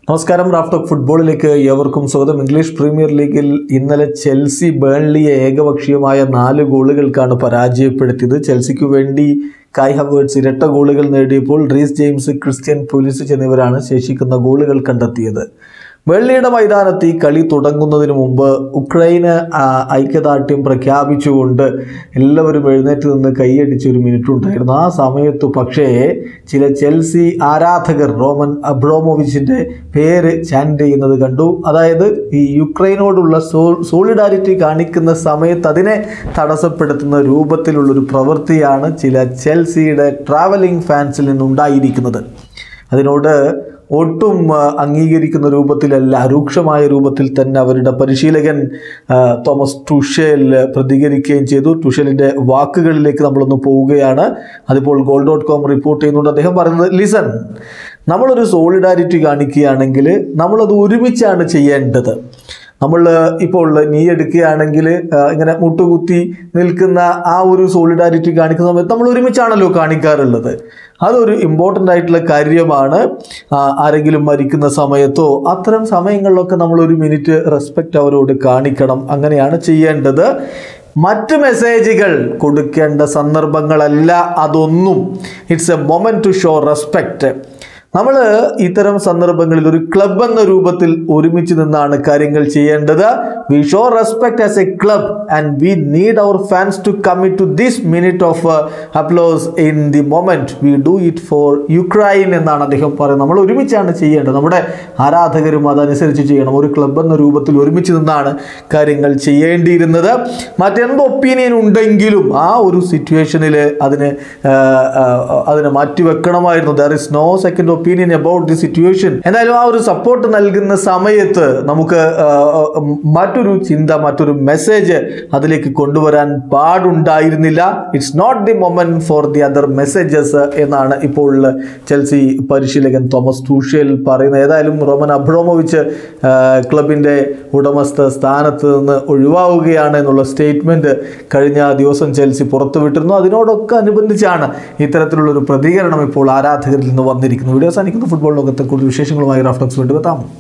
നമസ്കാരം റാഫ്റ്റോക്ക് ഫുട്ബോളിലേക്ക് ഏവർക്കും സ്വാഗതം ഇംഗ്ലീഷ് പ്രീമിയർ ലീഗിൽ ഇന്നലെ ചെൽസി ബേൺലിയെ ഏകപക്ഷീയമായ നാല് ഗോളുകൾക്കാണ് പരാജയപ്പെടുത്തിയത് ചെൽസിക്ക് വേണ്ടി കായ് ഹവേർട്സ് ഇരട്ട ഗോളുകൾ നേടിയപ്പോൾ റീസ് ജെയിംസ് ക്രിസ്ത്യൻ പുലിസിച്ച് എന്നിവരാണ് ശേഷിക്കുന്ന ഗോളുകൾ കണ്ടെത്തിയത് വെള്ളിയുടെ മൈതാനത്ത് ഈ കളി തുടങ്ങുന്നതിന് മുമ്പ് ഉക്രൈന് ആ, ഐക്യദാർഢ്യം പ്രഖ്യാപിച്ചുകൊണ്ട് എല്ലാവരും എഴുന്നേറ്റ് നിന്ന് കൈയടിച്ച ഒരു മിനിറ്റ് ഉണ്ടായിരുന്നു ആ സമയത്ത് പക്ഷേ ചില ചെൽസി ആരാധകർ റോമൻ അബ്രോമോവിച്ചിൻ്റെ പേര് ചാൻഡ് ചെയ്യുന്നത് കണ്ടു അതായത് ഈ യുക്രൈനോടുള്ള സോ സോളിഡാരിറ്റി കാണിക്കുന്ന സമയത്ത് അതിനെ തടസ്സപ്പെടുത്തുന്ന രൂപത്തിലുള്ളൊരു പ്രവൃത്തിയാണ് ചില ചെൽസിയുടെ ട്രാവലിംഗ് ഫാൻസിൽ നിന്നുണ്ടായിരിക്കുന്നത് അതിനോട് ഒട്ടും ആ, അംഗീകരിക്കുന്ന രൂപത്തിലല്ല രൂക്ഷമായ രൂപത്തിൽ തന്നെ അവരുടെ പരിശീലകൻ ആ, തോമസ് ടുഷേൽ പ്രതികരിക്കുകയും ചെയ്തു ടുഷേലിൻ്റെ വാക്കുകളിലേക്ക് നമ്മളൊന്ന് പോവുകയാണ് അതിപ്പോൾ ഗോൾ ഡോട്ട് കോം റിപ്പോർട്ട് ചെയ്യുന്നുണ്ട് അദ്ദേഹം പറയുന്നത് ലിസൺ നമ്മളൊരു സോളിഡാരിറ്റി കാണിക്കുകയാണെങ്കിൽ നമ്മളത് ഒരുമിച്ചാണ് ചെയ്യേണ്ടത് നമ്മൾ ഇപ്പോൾ നീ എടുക്കുകയാണെങ്കിൽ ആ, ഇങ്ങനെ മുട്ടുകുത്തി നിൽക്കുന്ന ആ ഒരു സോളിഡാരിറ്റി കാണിക്കുന്ന സമയത്ത് നമ്മൾ ഒരുമിച്ചാണല്ലോ കാണിക്കാറുള്ളത് അതൊരു ഇമ്പോർട്ടൻ്റ് ആയിട്ടുള്ള കാര്യമാണ് ആ, ആരെങ്കിലും മരിക്കുന്ന സമയത്തോ അത്തരം സമയങ്ങളിലൊക്കെ നമ്മൾ ഒരു മിനിറ്റ് റെസ്പെക്റ്റ് അവരോട് കാണിക്കണം അങ്ങനെയാണ് ചെയ്യേണ്ടത് മറ്റ് മെസ്സേജുകൾ കൊടുക്കേണ്ട സന്ദർഭങ്ങളല്ല അതൊന്നും it's a moment to show respect നമ്മൾ ഇത്തരം സന്ദർഭങ്ങളിൽ ഒരു ക്ലബ് എന്ന രൂപത്തിൽ ഒരുമിച്ച് നിന്നാണ് കാര്യങ്ങൾ ചെയ്യേണ്ടത് we show respect as a club and we need our fans to commit to this minute of applause in the moment we do it for Ukraine എന്നാണ് അദ്ദേഹം പറയുന്നത് നമ്മൾ ഒരുമിച്ചാണ് ചെയ്യേണ്ടത് നമ്മുടെ ആരാധകരും അതനുസരിച്ച് ചെയ്യണം ഒരു ക്ലബ് എന്ന രൂപത്തിൽ ഒരുമിച്ച് നിന്നാണ് കാര്യങ്ങൾ ചെയ്യേണ്ടിയിരുന്നത് മറ്റെന്ത് ഒപ്പീനിയൻ ഉണ്ടെങ്കിലും ആ ഒരു സിറ്റുവേഷനിൽ അതിന് ആ, ആ, അതിനെ മാറ്റിവെക്കണമായിരുന്നു there is no second opinion about the situation എന്തായാലും ആ ഒരു സപ്പോർട്ട് നൽകുന്ന സമയത്ത് നമുക്ക് ആ, ആ, മറ്റൊരു ചിന്ത മറ്റൊരു മെസ്സേജ് അതിലേക്ക് കൊണ്ടുവരാൻ പാടുണ്ടായിരുന്നില്ല it's not the moment for the other messages എന്നാണ് ഇപ്പോൾ ചെൽസി പരിശീലകൻ തോമസ് ടൂഷ്യൽ പറയുന്നത് ഏതായാലും റോമൻ അബ്രോമോവിച്ച് ക്ലബിൻ്റെ ഉടമസ്ഥ സ്ഥാനത്ത് നിന്ന് ഒഴിവാവുകയാണ് എന്നുള്ള സ്റ്റേറ്റ്മെൻറ്റ് കഴിഞ്ഞ ദിവസം ചെൽസി പുറത്തുവിട്ടിരുന്നു അതിനോടൊക്കെ അനുബന്ധിച്ചാണ് ഇത്തരത്തിലുള്ളൊരു പ്രതികരണം ഇപ്പോൾ ആരാധകരിൽ നിന്ന് വന്നിരിക്കുന്നത് വീഡിയോ അവസാനിക്കുന്ന ഫുട്ബോൾ ലോകത്തെ കൂടുതൽ വിശേഷങ്ങളുമായി റാഫ്റ്റോക്സ് വീണ്ടും എത്താം